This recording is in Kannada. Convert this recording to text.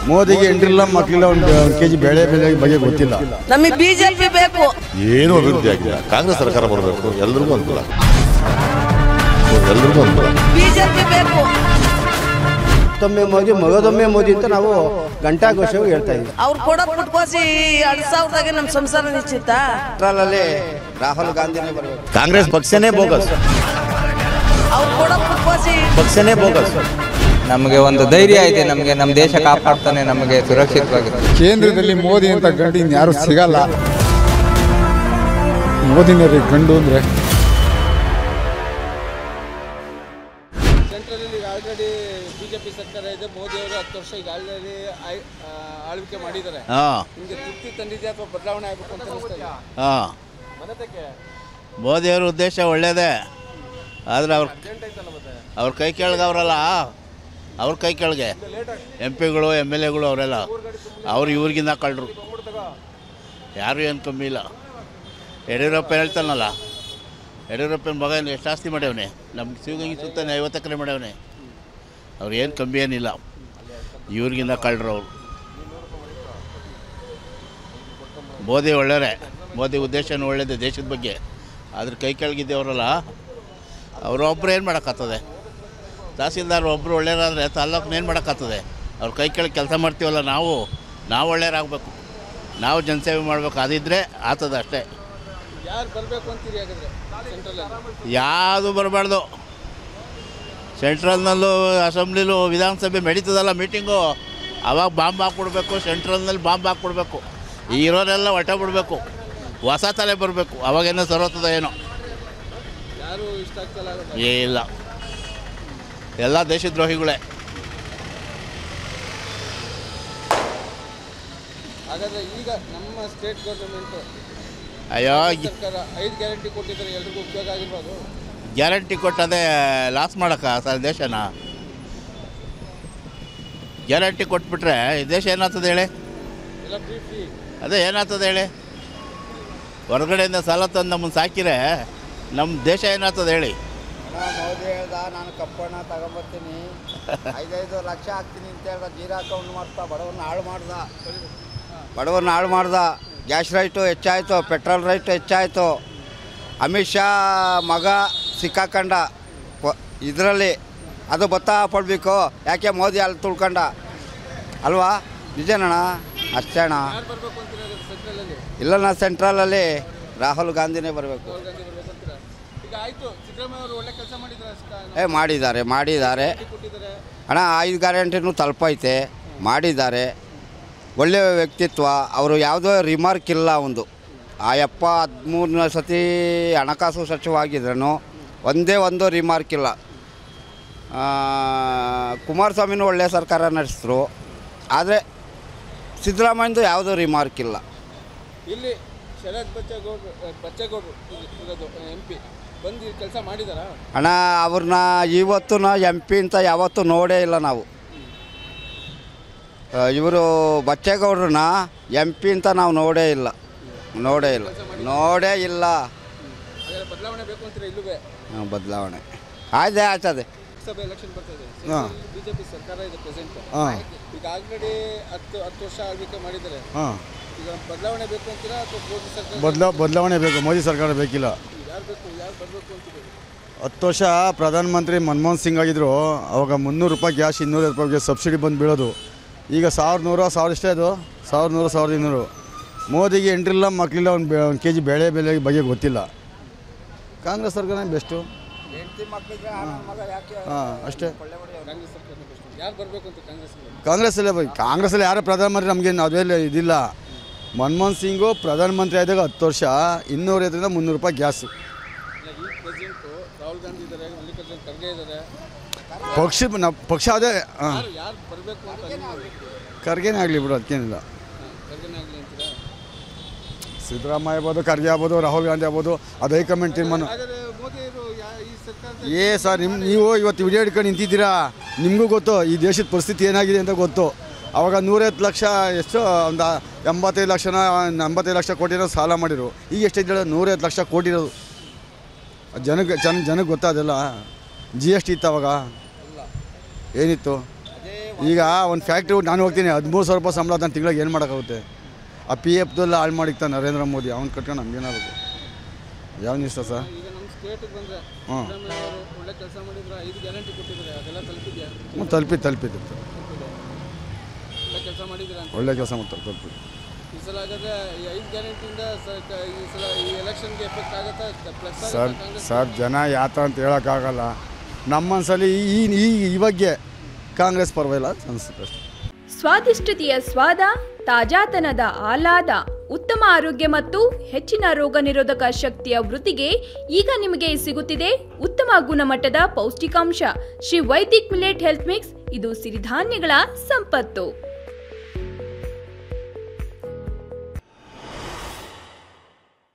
ಮೋದಿಗೆ ಎಂಟ್ರಿಲ್ಲ ಮಕ್ಕಳಿಲ್ಲ ಒಂದು ಕೆ ಜಿ ಬೆಳೆ ಬೆಲೆ ಬಗ್ಗೆ ಗೊತ್ತಿಲ್ಲ ನಮಗೆ ಬಿಜೆಪಿ ಬೇಕು ಏನೂ ಅಭಿವೃದ್ಧಿ ಆಗಿಲ್ಲ ಕಾಂಗ್ರೆಸ್ ಸರ್ಕಾರ ಬರಬೇಕು ಎಲ್ರಿಗೂ ಅನುಕೂಲ ಎಲ್ರಿಗೂ ಅನುಕೂಲ ಬಿಜೆಪಿ ಬೇಕು ಮತ್ತೊಮ್ಮೆ ಮೋದಿ ಮಗದೊಮ್ಮೆ ಮೋದಿ ಅಂತ ನಾವು ಗಂಟಾಘೋಷವಾಗಿ ಹೇಳ್ತಾ ಇದ್ದೀವಿ ಅವ್ರು ಕೊಡೋ ಪುಟ್ಕೋಸಿ ಎರಡ್ ಸಾವಿರದಾಗೆ ನಮ್ಮ ಸಂಸಾರ ನಿಶ್ಚಿತ ಅಷ್ಟರಲ್ಲಿ ರಾಹುಲ್ ಗಾಂಧಿನೇ ಬರಬೇಕು ಕಾಂಗ್ರೆಸ್ ಪಕ್ಷನೇ ಬೋಗಸ್ ಅವ್ರು ಕೊಡೋ ಪುಟ್ಕೋಸಿ ಪಕ್ಷನೇ ಬೋಗಸ್ ನಮಗೆ ಒಂದು ಧೈರ್ಯ ಇದೆ ನಮಗೆ ನಮ್ಮ ದೇಶ ಕಾಪಾಡ್ತಾನೆ ನಮಗೆ ಸುರಕ್ಷಿತವಾಗಿದೆ ಕೇಂದ್ರದಲ್ಲಿ ಮೋದಿ ಅಂತ ಗಂಡು ಇನ್ಯಾರು ಸಿಗಲ್ಲ ಮೋದಿನೇ ರೀ ಗಂಡು ಅಂದರೆ ಸೆಂಟ್ರಲಲ್ಲಿ ಆಲ್ರೆಡಿ ಬಿಜೆಪಿ ಸರ್ಕಾರ ಇದೆ ಮೋದಿ ಅವರು ಹತ್ತು ವರ್ಷ ಈಗ ಆಲ್ರೆಡಿ ಆಳ್ವಿಕೆ ಮಾಡಿದ್ದಾರೆ ಹಾಂ ನಿಮಗೆ ತೃಪ್ತಿ ತಂದಿದೆ ಅಥವಾ ಬದಲಾವಣೆ ಆಗಬೇಕು ಅಂತ ಅನಿಸ್ತಾ ಇದೆ ಹಾಂ ಮನತಕ್ಕೆ ಮೋದಿಯವ್ರ ಉದ್ದೇಶ ಒಳ್ಳೇದೇ ಆದರೆ ಅವ್ರ ಅವ್ರ ಕೈ ಕೆಳಗವ್ರಲ್ಲ ಅವ್ರ ಕೈ ಕೆಳಗೆ ಎಂ ಪಿಗಳು ಎಮ್ ಎಲ್ ಎಗಳು ಅವರೆಲ್ಲ ಅವ್ರು ಇವ್ರಿಗಿನ್ನ ಕಳ್ಳರು ಯಾರು ಏನು ಕಮ್ಮಿ ಇಲ್ಲ ಯಡಿಯೂರಪ್ಪ ಹೇಳ್ತಾನಲ್ಲ ಯಡಿಯೂರಪ್ಪನ ಮಗ ಏನು ಎಷ್ಟು ಆಸ್ತಿ ಮಾಡ್ಯವನೆ ನಮ್ಮ ಶಿವಗಂಗೆ ಸುತ್ತಾನೆ ಐವತ್ತು ಎಕರೆ ಮಾಡ್ಯವನೆ ಅವ್ರು ಏನು ಕಮ್ಮಿ ಏನಿಲ್ಲ ಇವ್ರಿಗಿನ್ನ ಕಳ್ಳರು ಅವರು ಮೋದಿ ಒಳ್ಳೆಯವರೇ ಮೋದಿ ಉದ್ದೇಶನೂ ಒಳ್ಳೇದೇ ದೇಶದ ಬಗ್ಗೆ ಅದ್ರ ಕೈ ಕೆಳಗಿದ್ದವರಲ್ಲ ಅವರೊಬ್ಬರು ಏನು ಮಾಡೋಕ್ಕಾಗ್ತದೆ ತಹಸೀಲ್ದಾರ್ ಒಬ್ಬರು ಒಳ್ಳೆಯರಾದರೆ ತಾಲ್ಲೂಕಿನ ಏನು ಮಾಡೋಕ್ಕಾಗ್ತದೆ ಅವ್ರ ಕೈ ಕೆಳಗೆ ಕೆಲಸ ಮಾಡ್ತೀವಲ್ಲ ನಾವು ನಾವು ಒಳ್ಳೆಯರಾಗಬೇಕು ನಾವು ಜನಸೇವೆ ಮಾಡಬೇಕು ಅದಿದ್ದರೆ ಆಗ್ತದೆ ಅಷ್ಟೇ ಯಾರು ಬರಬೇಕು ಅಂತೀರಿ ಹಾಗಾದ್ರೆ ಸೆಂಟ್ರಲಲ್ಲಿ ಯಾವುದು ಬರಬಾರ್ದು ಸೆಂಟ್ರಲ್ನಲ್ಲೂ ಅಸೆಂಬ್ಲಿಲೂ ವಿಧಾನಸಭೆ ನಡೀತದಲ್ಲ ಮೀಟಿಂಗು ಅವಾಗ ಬಾಂಬ್ ಹಾಕ್ಬಿಡ್ಬೇಕು ಸೆಂಟ್ರಲ್ನಲ್ಲಿ ಬಾಂಬ್ ಹಾಕ್ಬಿಡ್ಬೇಕು ಈ ಇರೋರೆಲ್ಲ ಹೊಟ್ಟೆ ಬಿಡಬೇಕು ಹೊಸ ತಲೆ ಬರಬೇಕು ಅವಾಗೇನೋ ಸರೋತದ ಏನೋ ಯಾರು ಇಷ್ಟ ಆಗ್ತಲ್ಲ ಹಾಗಾದ್ರೆ? ಏ ಇಲ್ಲ ಎಲ್ಲ ದೇಶದ್ರೋಹಿಗಳೇ ಹಾಗಾದ್ರೆ ಈಗ ನಮ್ಮ ಸ್ಟೇಟ್ ಗೌರ್ಮೆಂಟು ಅಯ್ಯೋ ಸರ್ಕಾರ ಐದು ಗ್ಯಾರಂಟಿ ಕೊಟ್ಟಿದ್ದಾರೆ ಎಲ್ರಿಗೂ ಉಪಯೋಗ ಆಗಿರ್ಬೋದು ಗ್ಯಾರಂಟಿ ಕೊಟ್ಟದೆ ಲಾಸ್ ಮಾಡೋಕ್ಕ ಸರ್ ದೇಶನ ಗ್ಯಾರಂಟಿ ಕೊಟ್ಬಿಟ್ರೆ ಈ ದೇಶ ಏನಾಗ್ತದೆ ಹೇಳಿ ಎಲ್ಲ ಫ್ರೀ ಫ್ರೀ ಅದೇ ಏನಾಗ್ತದೆ ಹೇಳಿ ಹೊರಗಡೆಯಿಂದ ಸಾಲ ತಂದು ನಮ್ಮನ್ನು ಸಾಕಿರೆ ನಮ್ಮ ದೇಶ ಏನಾಗ್ತದೆ ಹೇಳಿ ಮೋದಿ ಹೇಳ್ದ ನಾನು ಕಪ್ಪಣ್ಣ ತಗೊಂಬರ್ತೀನಿ ಐದೈದು ಲಕ್ಷ ಹಾಕ್ತೀನಿ ಅಂತ ಹೇಳ್ದ ಜೀರಾ ಅಕೌಂಟ್ ಮಾಡ್ತಾ ಬಡವ್ರನ್ನ ಹಾಳು ಮಾಡ್ದ ಬಡವ್ರನ್ನ ಹಾಳು ಮಾಡ್ದ ಗ್ಯಾಸ್ ರೈಟು ಹೆಚ್ಚಾಯಿತು ಪೆಟ್ರೋಲ್ ರೈಟು ಹೆಚ್ಚಾಯಿತು ಅಮಿತ್ ಶಾ ಮಗ ಸಿಕ್ಕಾಕಂಡ ಇದರಲ್ಲಿ ಅದು ಬತ್ತಾ ಪಡಬೇಕು ಯಾಕೆ ಮೋದಿ ಅಲ್ಲಿ ತುಳ್ಕೊಂಡ ಅಲ್ವಾ ನಿಜನಣ್ಣ ಅಷ್ಟೇ ಅಣ್ಣ ಯಾರು ಬರಬೇಕು ಅಂತೀರಿ ಹಾಗಾದ್ರೆ ಸೆಂಟ್ರಲಲ್ಲಿ ಇಲ್ಲಣ್ಣ ಸೆಂಟ್ರಲಲ್ಲಿ ರಾಹುಲ್ ಗಾಂಧಿನೇ ಬರಬೇಕು ರಾಹುಲ್ ಗಾಂಧಿ ಬರ್ಬೇಕು ಅಂತೀರಾ ಈಗ ಆಯ್ತು ಸಿದ್ದರಾಮಯ್ಯ ಅವರು ಒಳ್ಳೆ ಕೆಲಸ ಮಾಡಿದ್ದಾರೆ ಏ ಮಾಡಿದ್ದಾರೆ ಮಾಡಿದ್ದಾರೆ ಕೊಟ್ಟಿದ್ದಾರೆ ಹಣ ಐದು ಗ್ಯಾರಂಟಿನೂ ತಲುಪೈತೆ ಮಾಡಿದ್ದಾರೆ ಒಳ್ಳೆಯ ವ್ಯಕ್ತಿತ್ವ ಅವರು ಯಾವುದೋ ರಿಮಾರ್ಕ್ ಇಲ್ಲ ಒಂದು ಆ ಯಪ್ಪ ಹದಿಮೂರನೇ ಸತಿ ಹಣಕಾಸು ಸಚಿವವಾಗಿದ್ರೂ ಒಂದೇ ಒಂದು ರಿಮಾರ್ಕ್ ಇಲ್ಲ ಆ, ಕುಮಾರಸ್ವಾಮಿನೂ ಒಳ್ಳೆಯ ಸರ್ಕಾರ ನಡೆಸಿದ್ರು ಆದರೆ ಸಿದ್ದರಾಮಯ್ಯದು ಯಾವುದೂ ರಿಮಾರ್ಕ್ ಇಲ್ಲ ಇಲ್ಲಿ ಶರತ್ ಬಚ್ಚೇಗೌಡರು ಅಹ್, ಬಚ್ಚೇಗೌಡರು ಇ- ಇರೋದು ಎಂ ಪಿ ಬಂದು ಕೆಲಸ ಮಾಡಿದಾರಾ ಹಣ ಅವ್ರನ್ನ ಇವತ್ತು ಎಂ ಪಿ ಅಂತ ಯಾವತ್ತೂ ನೋಡೇ ಇಲ್ಲ ನಾವು ಇವರು ಬಚ್ಚೇಗೌಡ್ರನ್ನ ಎಂ ಪಿ ಅಂತ ನಾವು ನೋಡೇ ಇಲ್ಲ ನೋಡೇ ಇಲ್ಲ ನೋಡೇ ಇಲ್ಲ ಹಾಗಾದ್ರೆ ಬದಲಾವಣೆ ಬೇಕು ಅಂತೀರಾ ಇಲ್ಲವೇ ಹ್ಮ್, ಬದಲಾವಣೆ ಆಯ್ತು ಆಯ್ತದೆ ಲೋಕಸಭೆ ಎಲೆಕ್ಷನ್ ಬರ್ತಾ ಇದೆ ಹಾಂ. ಬಿಜೆಪಿ ಸರ್ಕಾರ ಇದೆ ಪ್ರೆಸೆಂಟ್ ಹಾಂ ಈಗ ಆಲ್ರೆಡಿ ಹತ್ತು ಹತ್ತು ವರ್ಷ ಆಳ್ವಿಕೆ ಮಾಡಿದ್ದಾರೆ ಹಾಂ ಈಗ ಬದಲಾವಣೆ ಬೇಕು ಅಂತೀರಾ ಅಥವಾ ಮೋದಿ ಸರ್ಕಾರ ಬದಲಾ ಬದಲಾವಣೆ ಬೇಕು ಮೋದಿ ಸರ್ಕಾರ ಬೇಕಿಲ್ಲ ಯಾರು ಬೇಕು ಯಾರು ಬರಬೇಕು ಅಂತೀರಿ ಹತ್ತು ವರ್ಷ ಪ್ರಧಾನಮಂತ್ರಿ ಮನಮೋಹನ್ ಸಿಂಗ್ ಆಗಿದ್ರು ಅವಾಗ ಮುನ್ನೂರು ರೂಪಾಯಿ ಗ್ಯಾಸ್ ಇನ್ನೂರು ರೂಪಾಯಿಗೆ ಸಬ್ಸಿಡಿ ಬಂದು ಬೀಳೋದು ಈಗ ಸಾವಿರದ ನೂರು ಸಾವಿರ ಎಷ್ಟೇ ಅದು ಸಾವಿರದ ನೂರು ಸಾವಿರದ ಇನ್ನೂರು ಮೋದಿಗೆ ಎಂಟ್ರಿಲ್ಲ ಮಕ್ಕಳಿಲ್ಲ ಒಂದು ಬೆ ಒಂದು ಕೆ ಜಿ ಬೆಳೆ ಬೆಲೆ ಬಗ್ಗೆ ಗೊತ್ತಿಲ್ಲ ಕಾಂಗ್ರೆಸ್ ಸರ್ಕಾರನೇ ಬೆಸ್ಟು ಹಾಂ ಅಷ್ಟೇ ಕಾಂಗ್ರೆಸ್ ಸರ್ಕಾರ ಯಾರು ಬರಬೇಕು ಅಂತ ಕಾಂಗ್ರೆಸ್ ಕಾಂಗ್ರೆಸ್ಸಲ್ಲೇ ಬೈ ಕಾಂಗ್ರೆಸ್ಸಲ್ಲಿ ಯಾರು ಪ್ರಧಾನಮಂತ್ರಿ ನಮಗೇನು ಅದೇಲೆ ಇದಿಲ್ಲ ಮನಮೋಹನ್ ಸಿಂಗು ಪ್ರಧಾನಮಂತ್ರಿ ಆದಾಗ ಹತ್ತು ವರ್ಷ ಇನ್ನೂರೈದರಿಂದ ಮುನ್ನೂರು ರೂಪಾಯಿ ಗ್ಯಾಸು ಈ ಪ್ರೆಸಿಡೆಂಟು ರಾಹುಲ್ ಗಾಂಧಿ ಇದ್ದಾರೆ ಮಲ್ಲಿಕಾರ್ಜುನ್ ಖರ್ಗೆ ಇದ್ದಾರೆ ಪಕ್ಷ ನಾವು ಪಕ್ಷ ಅದೇ ಹಾಂ ಯಾರು ಯಾರು ಬರಬೇಕು ಅಂತ ನಿಮ್ಮ ಖರ್ಗೆನೇ ಆಗಲಿ ಬಿಡು ಅದಕ್ಕೇನಿಲ್ಲ ಖರ್ಗೆನೇ ಆಗಲಿ ಅಂತೀರಾ ಸಿದ್ದರಾಮಯ್ಯ ಆಗ್ಬೋದು ಖರ್ಗೆ ಆಗ್ಬೋದು ರಾಹುಲ್ ಗಾಂಧಿ ಆಗ್ಬೋದು ಅದು ಹೈಕಮಾಂಡ್ ತೀರ್ಮಾನ ಹಾಗಾದ್ರೆ ಮೋದಿ ಅವರು ಯಾ- ಈ ಸರ್ಕಾರದ ಏ ಸರ್ ನಿಮ್ಮ ನೀವು ಇವತ್ತು ವಿಡಿಯೋ ಹಿಡ್ಕೊಂಡು ನಿಂತಿದ್ದೀರಾ ನಿಮಗೂ ಗೊತ್ತು ಈ ದೇಶದ ಪರಿಸ್ಥಿತಿ ಏನಾಗಿದೆ ಅಂತ ಗೊತ್ತು ಅವಾಗ ನೂರೈವತ್ತು ಲಕ್ಷ ಎಷ್ಟು ಒಂದು ಎಂಬತ್ತೈದು ಲಕ್ಷನ ಎಂಬತ್ತೈದು ಲಕ್ಷ ಕೋಟಿನ ಸಾಲ ಮಾಡಿರು ಈಗ ಎಷ್ಟೈತೆ ಹೇಳೋದು ನೂರೈವತ್ತು ಲಕ್ಷ ಕೋಟಿ ಇರೋದು ಜನಕ್ಕೆ ಜನ ಜನಕ್ಕೆ ಗೊತ್ತಾದಲ್ಲ ಜಿ ಎಸ್ ಟಿ ಇತ್ತು ಅವಾಗ ಏನಿತ್ತು ಅದೇ ಈಗ ಒಂದು ಫ್ಯಾಕ್ಟ್ರಿ ನಾನು ಹೋಗ್ತೀನಿ ಹದಿಮೂರು ಸಾವಿರ ರೂಪಾಯಿ ಸಂಬಳ ನಾನು ತಿಂಗಳಿಗೆ ಏನು ಮಾಡೋಕ್ಕಾಗುತ್ತೆ ಆ ಪಿ ಎಫ್ದೆಲ್ಲ ಹಾಳು ಮಾಡಿಕ್ತಾನೆ ನರೇಂದ್ರ ಮೋದಿ ಅವ್ನು ಕಟ್ಕೊಂಡು ನಮ್ಗೇನಾಗುತ್ತೆ ಯಾವನ ಇಷ್ಟ ಸರ್ ಈಗ ನಮ್ಮ ಸ್ಟೇಟಿಗೆ ಬಂದರೆ ಹ್ಮ್. ಸಿದ್ದರಾಮಯ್ಯ ಅವರು ಒಳ್ಳೆ ಕೆಲಸ ಮಾಡಿದ್ರೆ ಐದು ಗ್ಯಾರಂಟಿ ಕೊಟ್ಟಿದ್ದಾರೆ ಅದೆಲ್ಲ ತಲುಪಿದ್ಯಾ ಹ್ಞೂ ತಲುಪಿ ತಲುಪಿದ್ದು ಒಳ್ಳೆ ಕೆಲಸ ಮಾಡಿದ್ದೀರಾ ಅಂತ ಒಳ್ಳೆ ಕೆಲಸ ಮಾಡ್ತಾರೆ ತಲುಪಿ ಈ ಸಲ ಹಾಗಾದ್ರೆ ಈ ಐದು ಗ್ಯಾರಂಟಿಯಿಂದ ಸ- ಕ- ಈ ಸಲ ಈ ಎಲೆಕ್ಷನ್ಗೆ ಎಫೆಕ್ಟ್ ಆಗುತ್ತಾ ಪ್ಲಸ್ ಸರ್ ಆಗುತ್ತಾ ಕಾಂಗ್ರೆಸ್ ಸರ್ ಜನ ಯಾತ ಅಂತ ಹೇಳೋಕ್ಕಾಗಲ್ಲ ನಮ್ಮ ಮನಸ್ಸಲ್ಲಿ ಈ ಈ ಇವಾಗೆ ಕಾಂಗ್ರೆಸ್ ಪರವಾಗಿಲ್ಲ ಅನಿಸುತ್ತೆ ಅಷ್ಟೇ ಸ್ವಾದಿಷ್ಟತೆಯ ಸ್ವಾದ ತಾಜಾತನದ ಆಹ್ಲಾದ ಉತ್ತಮ ಆರೋಗ್ಯ ಮತ್ತು ಹೆಚ್ಚಿನ ರೋಗ ನಿರೋಧಕ ಶಕ್ತಿಯ ವೃದ್ಧಿಗೆ ಈಗ ನಿಮಗೆ ಸಿಗುತ್ತಿದೆ ಉತ್ತಮ ಗುಣಮಟ್ಟದ ಪೌಷ್ಟಿಕಾಂಶ Shri Vaidik millet health mix ಇದು ಸಿರಿಧಾನ್ಯಗಳ ಸಂಪತ್ತು